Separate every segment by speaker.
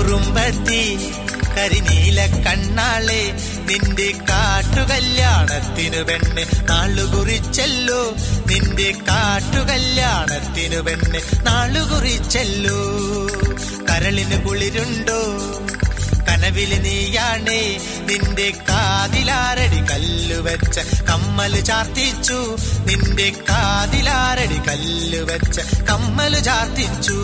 Speaker 1: കാട്ടുകുറുമ്പത്തി കരിനീല കണ്ണാളെ നിന്റെ കാട്ടുകല്യാണത്തിനു പെണ്ണ് നാളുകുറിച്ചല്ലോ നിന്റെ കാട്ടുകല്യാണത്തിനു പെണ്ണ് നാളുകുറിച്ചല്ലോ കരളിന് കുളിരുണ്ടോ കനവില് നീയാണേ നിന്റെ കാതിലാരടി കല്ലു വെച്ച കമ്മല് ചാർത്തിച്ചു നിന്റെ കാതിലാരടി കല്ലു വെച്ച കമ്മല് ചാർത്തിച്ചു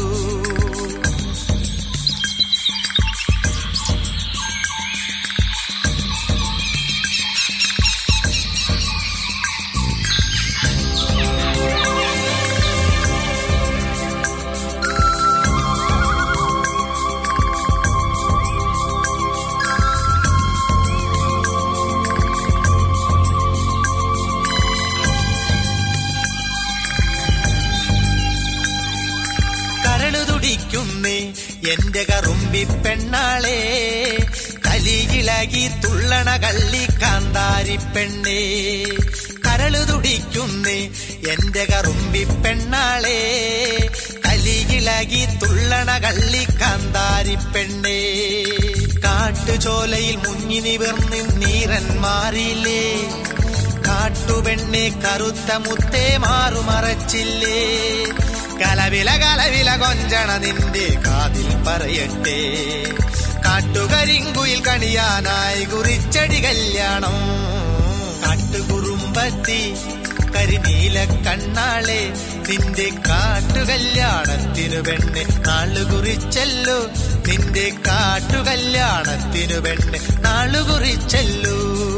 Speaker 1: കരളു തുടിക്കുന്നേ എന്റെ കറുമ്പി പെണ്ണാളെ കലിയിളകി തുള്ളണ കള്ളി കാന്താരി പെണ്ണേ കരളു തുടിക്കുന്നേ എന്റെ കറുമ്പി പെണ്ണാളെ കലിയിളകി തുള്ളണ കള്ളി കാന്താരി പെണ്ണേ കാട്ടുചോലയിൽ മുങ്ങി നിവർന്ന് നീരൻ മാറിയില്ലേ കാട്ടുപെണ്ണെ കറുത്ത മുത്തേ മാറുമറച്ചില്ലേ കലവില കലവില കൊഞ്ചണ നിന്റെ കാതിൽ പറയട്ടെ കാട്ടുകരിങ്കുയിൽ കണിയാനായി കുറിച്ചടി കല്യാണം കാട്ടുകുറുമ്പത്തി കരിനീല കണ്ണാളെ നിന്റെ കാട്ടുകല്യാണത്തിനു പെണ്ണ് നാളു കുറിച്ചല്ലോ നിന്റെ കാട്ടുകല്യാണത്തിനു പെണ്ണ് നാളു കുറിച്ചല്ലോ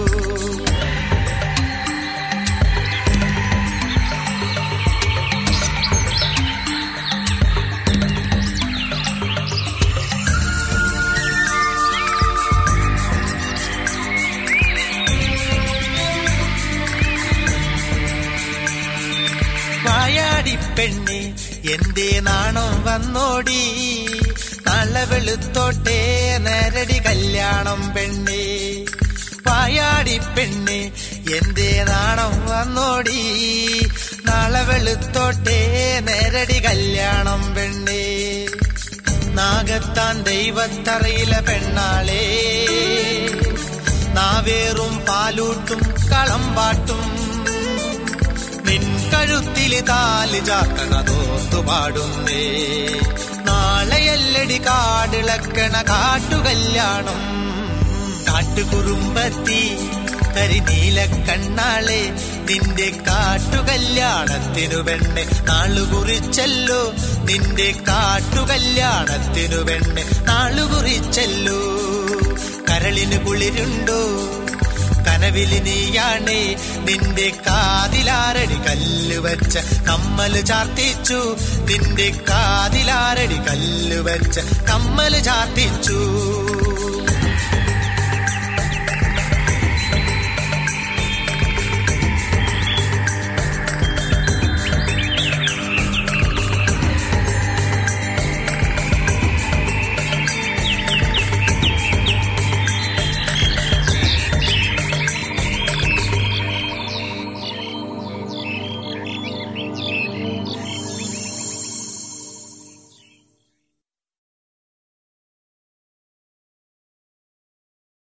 Speaker 1: വായാടി പെണ്ണെ എന്തേ നാണം വന്നോടി നാളെ വെളുത്തോട്ടേ നേരടി കല്യാണം പെണ്ണെ വായാടി പെണ്ണെ എന്തേ നാണം വന്നോടി നാളെ വെളുത്തോട്ടേ നേരടി കല്യാണം പെണ്ണെ നാഗത്താൻ ദൈവത്തറയില പെണ്ണാളേ നാവേറും പാലൂട്ടും കളമ്പാട്ടും നിൻ കഴുത്തില് താല് ചാക്കണതോർത്തു പാടുന്നേ നാളെയല്ലടി കാടിളക്കണ കാട്ടുകല്യാണം കാട്ടുകുറുമ്പത്തി കരിനീല കണ്ണാളെ നിന്റെ കാട്ടുകല്യാണത്തിനു പെണ്ണ് നാളുകുറിച്ചല്ലോ നിന്റെ കാട്ടുകല്യാണത്തിനു പെണ്ണ് നാളുകുറിച്ചല്ലോ കരളിന് കുളിരുണ്ടോ കനവില് നീയാണേ നിന്റെ കാതിലാരടി കല്ല് വെച്ച കമ്മല് ചാർത്തിച്ചു നിന്റെ കാതിലാരടി കല്ല് വെച്ച കമ്മല് ചാർത്തിച്ചു